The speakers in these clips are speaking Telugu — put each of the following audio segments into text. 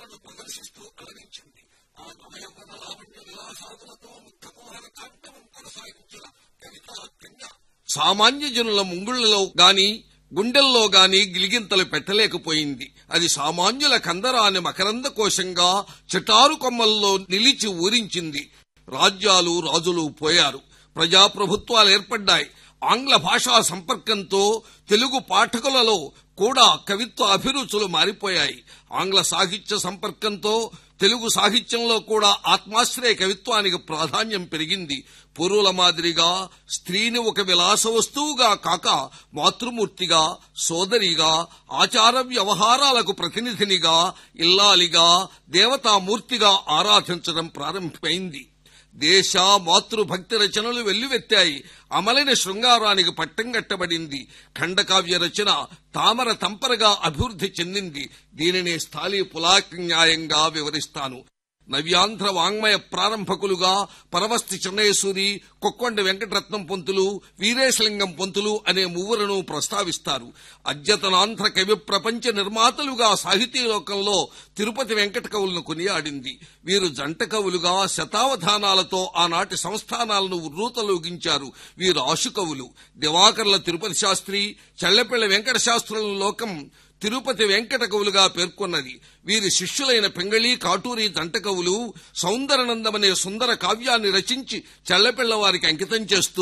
ప్రతిభను ప్రదర్శిస్తూ అలరించింది ఆ నవయవన లావణ్య విలాసాదులతో ముక్తమోహన కాంతవం కొనసాగించిన కవితా కన్య సామాన్య జనుల ముంగుళ్లలో గాని గుండెల్లో గాని గిలిగింతలు పెట్టలేకపోయింది అది సామాన్యుల కందరాని మకరంద కోశంగా చిటారు కొమ్మల్లో నిలిచి ఊరించింది రాజ్యాలు రాజులు పోయారు ప్రజాప్రభుత్వాలు ఏర్పడ్డాయి ఆంగ్ల భాషా సంపర్కంతో తెలుగు పాఠకులలో కూడా కవిత్వ అభిరుచులు మారిపోయాయి ఆంగ్ల సాహిత్య సంపర్కంతో తెలుగు సాహిత్యంలో కూడా ఆత్మాశ్రయ కవిత్వానికి ప్రాధాన్యం పెరిగింది పూర్వుల మాదిరిగా స్త్రీని ఒక విలాస వస్తువుగా కాక మాతృమూర్తిగా సోదరిగా ఆచార వ్యవహారాలకు ప్రతినిధినిగా ఇల్లాలిగా దేవతామూర్తిగా ఆరాధించడం ప్రారంభమైంది దేశ మాతృభక్తి రచనలు వెల్లువెత్తాయి అమలైన శృంగారానికి పట్టం కట్టబడింది ఖండకావ్య రచన తామర తంపరగా అభివృద్ధి చెందింది దీనిని స్థాళీ పులాక్ న్యాయంగా వివరిస్తాను నవ్యాంధ్ర వాంగ్మయ ప్రారంభకులుగా పరవస్తి చెన్నయసూరి కొక్కొండ వెంకటరత్నం పొంతులు వీరేశలింగం పొంతులు అనే మూవరును ప్రస్తావిస్తారు అద్యతనాంధ్ర కవి ప్రపంచ నిర్మాతలుగా సాహితీ లోకంలో తిరుపతి వెంకట కవులను కొనియాడింది వీరు జంట కవులుగా శతావధానాలతో ఆనాటి సంస్థానాలను ఉర్రూతలూగించారు వీరు ఆశుకవులు దివాకర్ల తిరుపతి శాస్త్రి చల్లపిళ్ల వెంకట శాస్త్రుల లోకం తిరుపతి వెంకట కవులుగా పేర్కొన్నది వీరి శిష్యులైన పెంగళి కాటూరి దంటకవులు సౌందరనందమనే సుందర కావ్యాన్ని రచించి చల్లపిళ్ల వారికి అంకితం చేస్తూ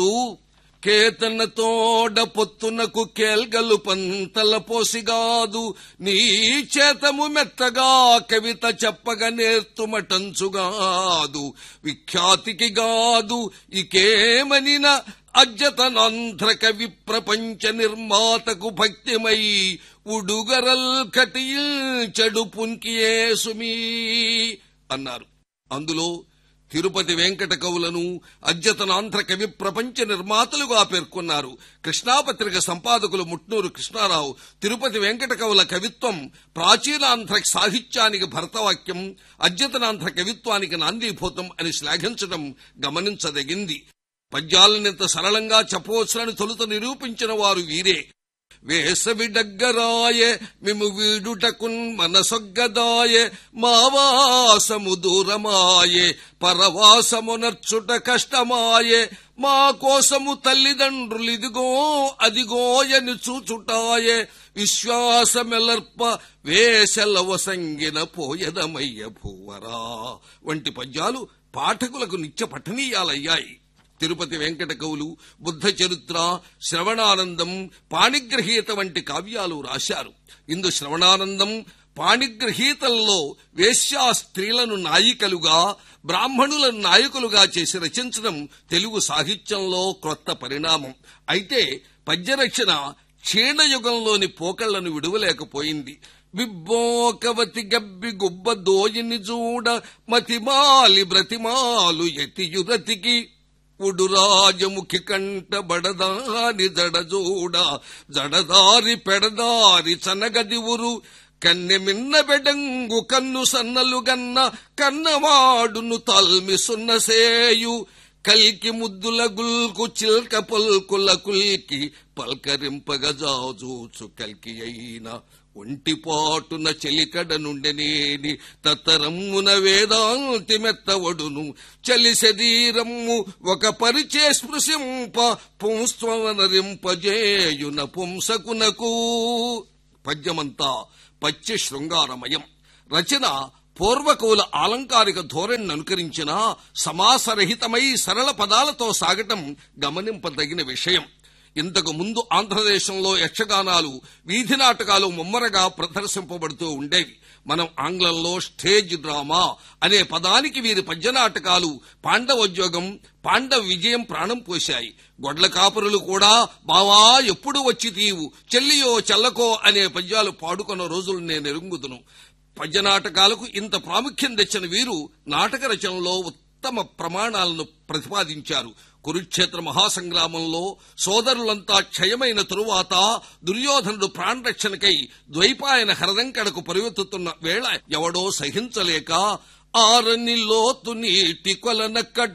కేతన తోడ పొత్తునకు కేల్గలు పంతల పోసిగాదు నీ చేతము మెత్తగా కవిత చెప్పగ నేర్తుమటంచుగాదు విఖ్యాతికి గాదు ఇకేమనిన అజ్జతనాంధ్ర కవి ప్రపంచ నిర్మాతకు భక్తిమై ఉడుగరల్ కటిల్ చెడు పుంకియే సుమీ అన్నారు అందులో తిరుపతి వెంకట కవులను అద్యతనాంధ్ర కవి ప్రపంచ నిర్మాతలుగా పేర్కొన్నారు కృష్ణాపత్రిక సంపాదకులు ముట్నూరు కృష్ణారావు తిరుపతి వెంకట కవుల కవిత్వం ప్రాచీనాంధ్ర సాహిత్యానికి భరతవాక్యం అద్యతనాంధ్ర కవిత్వానికి నాందీభూతం అని శ్లాఘించడం గమనించదగింది పద్యాలనింత సరళంగా చెప్పవచ్చునని తొలుత నిరూపించిన వారు వీరే వేసవి డగ్గరాయే మిము వీడుటకున్ మనసొగ్గదాయే మావాసము దూరమాయే పరవాసమునర్చుట కష్టమాయే మా కోసము తల్లిదండ్రులిదిగో అదిగోయని చూచుటాయే విశ్వాసమెలర్ప వేసెలవ సంగిన పోయదమయ్య భూవరా వంటి పద్యాలు పాఠకులకు నిత్య పఠనీయాలయ్యాయి తిరుపతి వెంకట కవులు బుద్ధ చరిత్ర శ్రవణానందం పాణిగ్రహీత వంటి కావ్యాలు రాశారు ఇందు శ్రవణానందం పాణిగ్రహీతల్లో వేశ్యా స్త్రీలను నాయికలుగా బ్రాహ్మణులను నాయకులుగా చేసి రచించడం తెలుగు సాహిత్యంలో క్రొత్త పరిణామం అయితే పద్యరచన క్షీణయుగంలోని పోకళ్లను విడువలేకపోయింది బిబ్బోకవతి గబ్బి గుబ్బ దోయిని చూడ మతిమాలి బ్రతిమాలు యతియురతికి ఉడురాజముఖి కంట బడదారి జడజూడ జడదారి పెడదారి చనగది ఉరు కన్నె మిన్న బెడంగు కన్ను సన్నలు గన్న కన్నవాడును తల్మి సున్నసేయు కల్కి ముద్దుల గుల్కు చిల్క పల్కుల కుల్కి పల్కరింపగజాజూచు కల్కి అయిన ఒంటిపాటున చెలికడ నుండెనేని తత్తరమ్మున వేదాంతి మెత్తవడును చలి శరీరమ్ము ఒక పరిచే స్పృశింప పుంస్వనరింపజేయున పుంసకునకు పద్యమంతా పచ్చి శృంగారమయం రచన పూర్వకవుల ఆలంకారిక ధోరణిని అనుకరించిన సమాసరహితమై సరళ పదాలతో సాగటం గమనింపదగిన విషయం ఇంతకు ముందు ఆంధ్రదేశంలో యక్షగానాలు వీధి నాటకాలు ముమ్మరగా ప్రదర్శింపబడుతూ ఉండేవి మనం ఆంగ్లంలో స్టేజ్ డ్రామా అనే పదానికి వీరి పద్య నాటకాలు పాండవోద్యోగం పాండవ విజయం ప్రాణం పోశాయి గొడ్ల కాపురులు కూడా బావా ఎప్పుడు వచ్చి తీవు చెల్లియో చెల్లకో అనే పద్యాలు పాడుకున్న రోజులు నేను ఎరుగుదును పద్య నాటకాలకు ఇంత ప్రాముఖ్యం తెచ్చిన వీరు నాటక రచనలో ఉత్తమ ప్రమాణాలను ప్రతిపాదించారు కురుక్షేత్ర మహాసంగ్రామంలో సోదరులంతా క్షయమైన తరువాత దుర్యోధనుడు ప్రాణరక్షణకై ద్వైపాయన హరదంకడకు పరివెత్తుతున్న వేళ ఎవడో సహించలేక ఆరని లోతు నీటి కొలనక్కట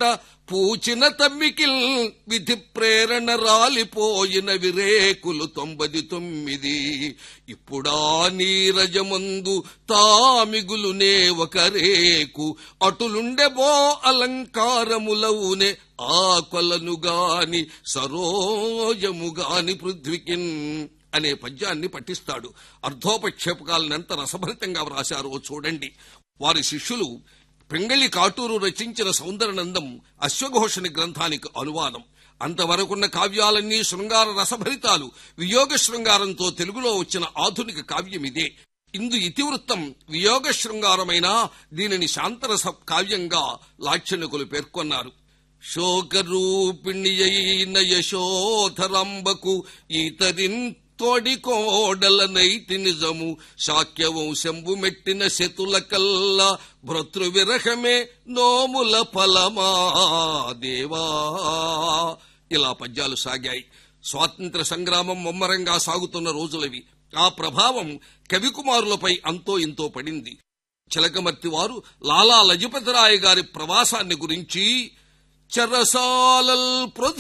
పూచిన తమ్మికిల్ విధి ప్రేరణ రాలిపోయిన విరేకులు తొంభది తొమ్మిది ఇప్పుడా నీరజమందు తామిగులునే ఒక రేకు అటులుండెబో అలంకారములవునే ఆ కొలను గాని సరోజము గాని పృథ్వికిన్ అనే పద్యాన్ని పఠిస్తాడు అర్ధోపక్షేపకాలను ఎంత రసభరితంగా వ్రాశారో చూడండి వారి శిష్యులు పింగళి కాటూరు రచించిన సౌందరనందం అశ్వఘోషణి గ్రంథానికి అనువాదం అంతవరకున్న కావ్యాలన్నీ శృంగార రసభరితాలు వియోగ శృంగారంతో తెలుగులో వచ్చిన ఆధునిక కావ్యమిదే ఇందు ఇతివృత్తం వియోగ శృంగారమైన దీనిని శాంతరస కావ్యంగా లాక్షణికులు పేర్కొన్నారు శోకరూపిణియైన యశోధరంబకు ఈతరిన్ తోడి కోడల నైతి నిజము శాక్యవంశంబు మెట్టిన శతుల కల్లా భృతృ విరహమే నోముల ఫలమా దేవా ఇలా పద్యాలు సాగాయి స్వాతంత్ర సంగ్రామం ముమ్మరంగా సాగుతున్న రోజులవి ఆ ప్రభావం కవికుమారులపై అంతో ఇంతో పడింది చిలకమర్తి వారు లాలా లజపతిరాయ గారి ప్రవాసాన్ని గురించి చెరసాలల్